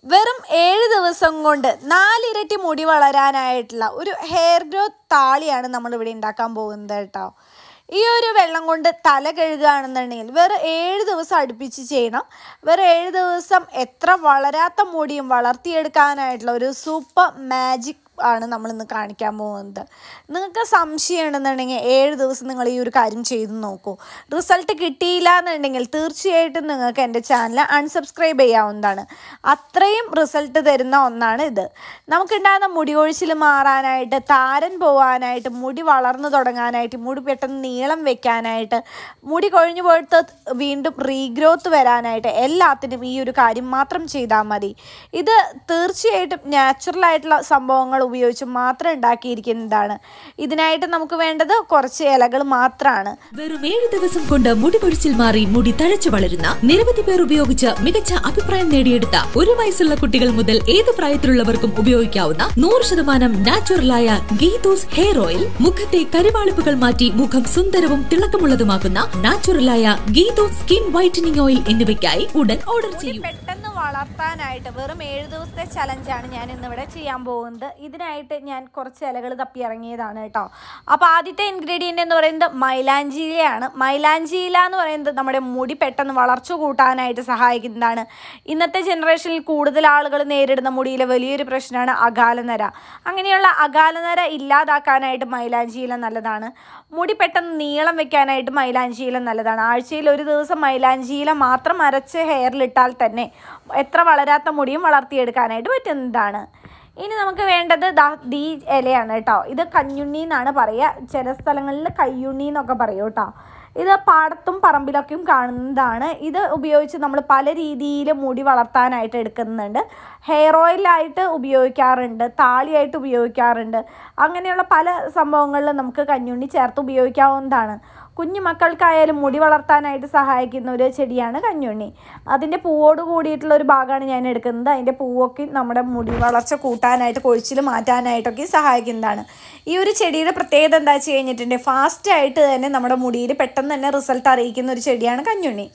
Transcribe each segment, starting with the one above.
വെറും ഏഴ് ദിവസം കൊണ്ട് നാലിരട്ടി മുടി വളരാനായിട്ടുള്ള ഒരു ഹെയർ ഗ്രോത്ത് താളിയാണ് നമ്മളിവിടെ ഉണ്ടാക്കാൻ പോകുന്നത് കേട്ടോ ഈ ഒരു വെള്ളം കൊണ്ട് തല കഴുകുകയാണെന്നുണ്ടെങ്കിൽ വേറെ ഏഴ് ദിവസം അടുപ്പിച്ച് ചെയ്യണം വേറെ ഏഴ് ദിവസം എത്ര വളരാത്ത മുടിയും വളർത്തിയെടുക്കാനായിട്ടുള്ള ഒരു സൂപ്പർ മാജിക് ആണ് നമ്മളിന്ന് കാണിക്കാൻ പോകുന്നത് നിങ്ങൾക്ക് സംശയമുണ്ടെന്നുണ്ടെങ്കിൽ ഏഴ് ദിവസം നിങ്ങൾ ഈ ഒരു കാര്യം ചെയ്ത് നോക്കൂ റിസൾട്ട് കിട്ടിയില്ല എന്നുണ്ടെങ്കിൽ തീർച്ചയായിട്ടും നിങ്ങൾക്ക് എൻ്റെ ചാനൽ അൺസബ്സ്ക്രൈബ് ചെയ്യാവുന്നതാണ് അത്രയും റിസൾട്ട് തരുന്ന ഒന്നാണ് ഇത് നമുക്കുണ്ടാകുന്ന മുടി കൊഴിച്ചിൽ മാറാനായിട്ട് താരൻ പോകാനായിട്ട് മുടി വളർന്നു തുടങ്ങാനായിട്ട് മുടി പെട്ടെന്ന് നീളം വെക്കാനായിട്ട് മുടി കൊഴിഞ്ഞു പോയിട്ട് വീണ്ടും റീഗ്രോത്ത് വരാനായിട്ട് എല്ലാത്തിനും ഈ ഒരു കാര്യം മാത്രം ചെയ്താൽ മതി ഇത് തീർച്ചയായിട്ടും നാച്ചുറൽ ആയിട്ടുള്ള സംഭവങ്ങൾ ഉപയോഗിച്ച് മാത്രം ഉണ്ടാക്കിയിരിക്കുന്നതാണ് ഇതിനായിട്ട് നമുക്ക് വേണ്ടത് കുറച്ച് ഇലകൾ മാത്രമാണ് വെറും ഏഴ് ദിവസം കൊണ്ട് മുടി കൊഴിച്ചിൽ മാറി മുടി തഴച്ചു വളരുന്ന നിരവധി പേർ ഉപയോഗിച്ച് മികച്ച അഭിപ്രായം നേടിയെടുത്ത ഒരു വയസ്സുള്ള കുട്ടികൾ മുതൽ ഏത് പ്രായത്തിലുള്ളവർക്കും ഉപയോഗിക്കാവുന്ന നൂറ് ശതമാനം നാച്ചുറലായ ഗീതൂസ് ഹെയർ ഓയിൽ മുഖത്തെ കരിവാളിപ്പുകൾ മാറ്റി മുഖം സുന്ദരവും തിളക്കമുള്ളതുമാക്കുന്ന നാച്ചുറലായ ഗീതൂസ് സ്കിൻ വൈറ്റനിങ് ഓയിൽ എന്നിവയ്ക്കായി ഉടൻ ഓർഡർ ചെയ്യൂ പെട്ടെന്ന് വളർത്താനായിട്ട് വെറും ഏഴ് ദിവസത്തെ ചലഞ്ചാണ് ഞാൻ ഇന്നിവിടെ ചെയ്യാൻ പോകുന്നത് ഇതിനായിട്ട് ഞാൻ കുറച്ച് ഇലകൾ തപ്പി ഇറങ്ങിയതാണ് കേട്ടോ അപ്പോൾ ആദ്യത്തെ ഇൻഗ്രീഡിയൻ്റ് എന്ന് പറയുന്നത് മൈലാഞ്ചിയിലയാണ് മൈലാഞ്ചിയില എന്ന് പറയുന്നത് നമ്മുടെ മുടി പെട്ടെന്ന് വളർച്ച കൂട്ടാനായിട്ട് സഹായിക്കുന്നതാണ് ഇന്നത്തെ ജനറേഷനിൽ കൂടുതൽ ആളുകൾ നേരിടുന്ന മുടിയിലെ വലിയൊരു പ്രശ്നമാണ് അകാലനര അങ്ങനെയുള്ള അകാലനര ഇല്ലാതാക്കാനായിട്ട് മൈലാഞ്ചിയില നല്ലതാണ് മുടി പെട്ടെന്ന് നീളം വെക്കാനായിട്ട് മൈലാഞ്ചിയില നല്ലതാണ് ആഴ്ചയിൽ ഒരു ദിവസം മൈലാഞ്ചിയില മാത്രം അരച്ച് ഹെയറിലിട്ടാൽ തന്നെ എത്ര വളരാത്ത മുടിയും വളർത്തിയെടുക്കാനായിട്ട് പറ്റുന്നതാണ് ഇനി നമുക്ക് വേണ്ടത് ദാ ദീ ഇലയാണ് കേട്ടോ ഇത് കഞ്ഞുണ്ണി എന്നാണ് പറയുക ചില സ്ഥലങ്ങളിൽ കയ്യുണ്ണി എന്നൊക്കെ പറയും കേട്ടോ ഇത് പാടത്തും പറമ്പിലൊക്കെയും കാണുന്നതാണ് ഇത് ഉപയോഗിച്ച് നമ്മൾ പല രീതിയിൽ മുടി വളർത്താനായിട്ട് എടുക്കുന്നുണ്ട് ഹെയർ ഓയിലായിട്ട് ഉപയോഗിക്കാറുണ്ട് താളിയായിട്ട് ഉപയോഗിക്കാറുണ്ട് അങ്ങനെയുള്ള പല സംഭവങ്ങളിലും നമുക്ക് കഞ്ഞുണ്ണി ചേർത്ത് ഉപയോഗിക്കാവുന്നതാണ് കുഞ്ഞു മക്കൾക്കായാലും മുടി വളർത്താനായിട്ട് സഹായിക്കുന്ന ഒരു ചെടിയാണ് കഞ്ഞുണ്ണി അതിൻ്റെ പൂവോട് കൂടിയിട്ടുള്ള ഒരു ഭാഗമാണ് ഞാൻ എടുക്കുന്നത് അതിൻ്റെ പൂവൊക്കെ നമ്മുടെ മുടി വളർച്ച കൂട്ടാനായിട്ട് കൊഴിച്ചിൽ മാറ്റാനായിട്ടൊക്കെ സഹായിക്കുന്നതാണ് ഈ ഒരു ചെടിയുടെ പ്രത്യേകത എന്താ വെച്ച് കഴിഞ്ഞിട്ടുണ്ടെങ്കിൽ ഫാസ്റ്റായിട്ട് തന്നെ നമ്മുടെ മുടിയിൽ പെട്ടെന്ന് തന്നെ റിസൾട്ട് അറിയിക്കുന്ന ഒരു ചെടിയാണ് കഞ്ഞുണ്ണി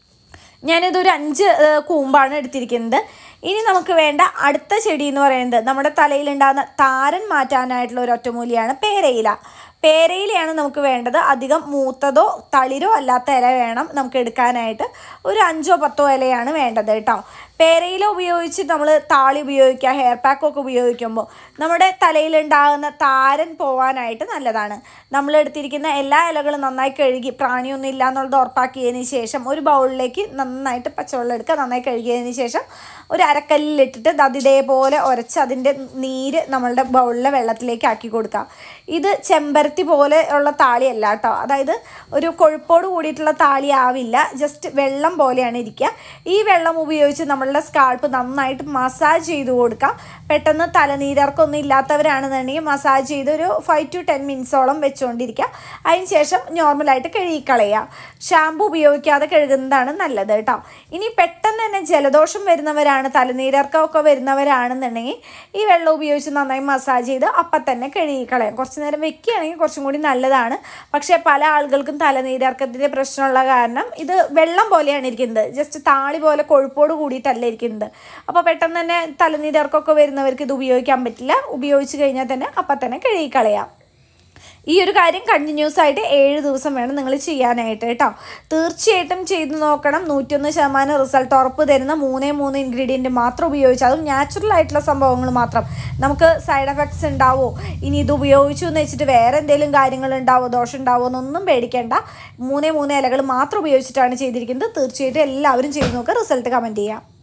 ഞാനിതൊരു അഞ്ച് ഏഹ്, കൂമ്പാണ് എടുത്തിരിക്കുന്നത് ഇനി നമുക്ക് വേണ്ട അടുത്ത ചെടി എന്ന് പറയുന്നത് നമ്മുടെ തലയിലുണ്ടാകുന്ന താരൻ മാറ്റാനായിട്ടുള്ള ഒരു ഒറ്റമൂലിയാണ് പേരയില പേരയിലയാണ് നമുക്ക് വേണ്ടത് അധികം മൂത്തതോ തളിരോ അല്ലാത്ത ഇല വേണം നമുക്ക് എടുക്കാനായിട്ട് ഒരു അഞ്ചോ പത്തോ ഇലയാണ് വേണ്ടത് കേട്ടോ പേരയില ഉപയോഗിച്ച് നമ്മൾ താളി ഉപയോഗിക്കുക ഹെയർ പാക്കൊക്കെ ഉപയോഗിക്കുമ്പോൾ നമ്മുടെ തലയിലുണ്ടാകുന്ന താരൻ പോവാനായിട്ട് നല്ലതാണ് നമ്മൾ എടുത്തിരിക്കുന്ന എല്ലാ ഇലകളും നന്നായി കഴുകി പ്രാണിയൊന്നും ഇല്ല എന്നുള്ളത് ഉറപ്പാക്കിയതിന് ശേഷം ഒരു ബൗളിലേക്ക് നന്നായിട്ട് പച്ചവെള്ളം എടുക്കുക നന്നായി കഴുകിയതിന് ശേഷം ഒരു അരക്കല്ലിലിട്ടിട്ട് അത് ഇതേപോലെ ഉരച്ച് അതിൻ്റെ നീര് നമ്മളുടെ ബൗളിലെ വെള്ളത്തിലേക്ക് ആക്കി കൊടുക്കുക ഇത് ചെമ്പരത്തി പോലെ ഉള്ള താളിയല്ല കേട്ടോ അതായത് ഒരു കൊഴുപ്പോട് കൂടിയിട്ടുള്ള താളി ആവില്ല ജസ്റ്റ് വെള്ളം പോലെയാണ് ഇരിക്കുക ഈ വെള്ളം ഉപയോഗിച്ച് നമ്മളുടെ സ്കാൾപ്പ് നന്നായിട്ട് മസാജ് ചെയ്ത് കൊടുക്കുക പെട്ടെന്ന് തലനീരർക്കൊന്നും ഇല്ലാത്തവരാണെന്നുണ്ടെങ്കിൽ മസാജ് ചെയ്ത് ഒരു ഫൈവ് ടു ടെൻ മിനിറ്റ്സോളം വെച്ചുകൊണ്ടിരിക്കുക അതിന് ശേഷം നോർമലായിട്ട് കഴുകിക്കളയുക ഷാമ്പു ഉപയോഗിക്കാതെ കഴുകുന്നതാണ് നല്ലത് കേട്ടോ ഇനി പെട്ടെന്ന് തന്നെ ജലദോഷം വരുന്നവരാണ് തലനീരർക്കമൊക്കെ വരുന്നവരാണെന്നുണ്ടെങ്കിൽ ഈ വെള്ളം ഉപയോഗിച്ച് നന്നായി മസാജ് ചെയ്ത് അപ്പം തന്നെ കഴുകിക്കളയാം കുറച്ച് നേരം വെക്കുകയാണെങ്കിൽ കുറച്ചും കൂടി നല്ലതാണ് പക്ഷേ പല ആളുകൾക്കും തലനീരർക്കത്തിൻ്റെ പ്രശ്നമുള്ള കാരണം ഇത് വെള്ളം പോലെയാണ് ഇരിക്കുന്നത് ജസ്റ്റ് താളി പോലെ കൊഴുപ്പോട് കൂടിയിട്ടല്ല ഇരിക്കുന്നത് അപ്പോൾ പെട്ടെന്ന് തന്നെ തലനീരർക്കൊക്കെ വരുന്നവർക്ക് ഇത് ഉപയോഗിക്കാൻ പറ്റില്ല ഉപയോഗിച്ച് കഴിഞ്ഞാൽ തന്നെ അപ്പം തന്നെ കഴുകിക്കളയാം ഈ ഒരു കാര്യം കണ്ടിന്യൂസ് ആയിട്ട് ഏഴ് ദിവസം വേണം നിങ്ങൾ ചെയ്യാനായിട്ട് കേട്ടോ തീർച്ചയായിട്ടും ചെയ്ത് നോക്കണം നൂറ്റൊന്ന് ശതമാനം റിസൾട്ട് ഉറപ്പ് തരുന്ന മൂന്നേ മൂന്ന് ഇൻഗ്രീഡിയൻറ്റ് മാത്രം ഉപയോഗിച്ച് അതും നാച്ചുറൽ ആയിട്ടുള്ള സംഭവങ്ങൾ മാത്രം നമുക്ക് സൈഡ് എഫക്ട്സ് ഉണ്ടാവോ ഇനി ഇത് ഉപയോഗിച്ചു എന്ന് വെച്ചിട്ട് വേറെ എന്തെങ്കിലും കാര്യങ്ങൾ ഉണ്ടാവോ ദോഷം ഉണ്ടാവോ എന്നൊന്നും പേടിക്കേണ്ട മൂന്നേ മൂന്ന് ഇലകൾ മാത്രം ഉപയോഗിച്ചിട്ടാണ് ചെയ്തിരിക്കുന്നത് തീർച്ചയായിട്ടും എല്ലാവരും ചെയ്ത് നോക്കുക റിസൾട്ട് കമൻറ്റ് ചെയ്യാം